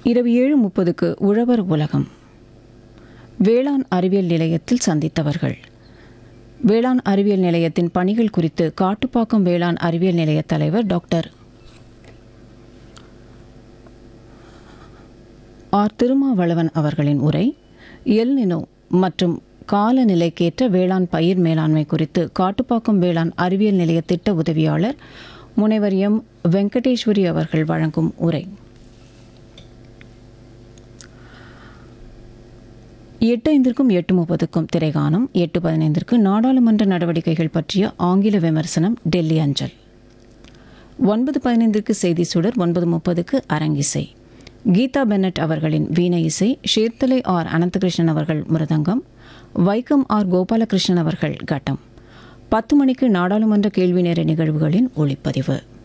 இரவு ஏழு முப்பதுக்கு உழவர் உலகம் வேளாண் அறிவியல் நிலையத்தில் சந்தித்தவர்கள் வேளாண் அறிவியல் நிலையத்தின் பணிகள் குறித்து காட்டுப்பாக்கம் வேளாண் அறிவியல் நிலைய தலைவர் டாக்டர் ஆர் திருமாவளவன் அவர்களின் உரை எல்நினோ மற்றும் காலநிலைக்கேற்ற வேளாண் பயிர் மேலாண்மை குறித்து காட்டுப்பாக்கம் வேளாண் அறிவியல் நிலைய திட்ட உதவியாளர் முனைவர் எம் வெங்கடேஸ்வரி அவர்கள் வழங்கும் உரை எட்டு ஐந்திற்கும் எட்டு முப்பதுக்கும் திரைகாணும் எட்டு பதினைந்திற்கு நாடாளுமன்ற நடவடிக்கைகள் பற்றிய ஆங்கில விமர்சனம் டெல்லி அஞ்சல் ஒன்பது பதினைந்திற்கு செய்தி சுடர் ஒன்பது முப்பதுக்கு அரங்கிசை கீதா பென்னட் அவர்களின் வீணை இசை ஷேர்த்தலை ஆர் அனந்தகிருஷ்ணன் அவர்கள் மிருதங்கம் வைக்கம் ஆர் கோபாலகிருஷ்ணன் அவர்கள் கட்டம் பத்து மணிக்கு நாடாளுமன்ற கேள்வி நேர நிகழ்வுகளின் ஒளிப்பதிவு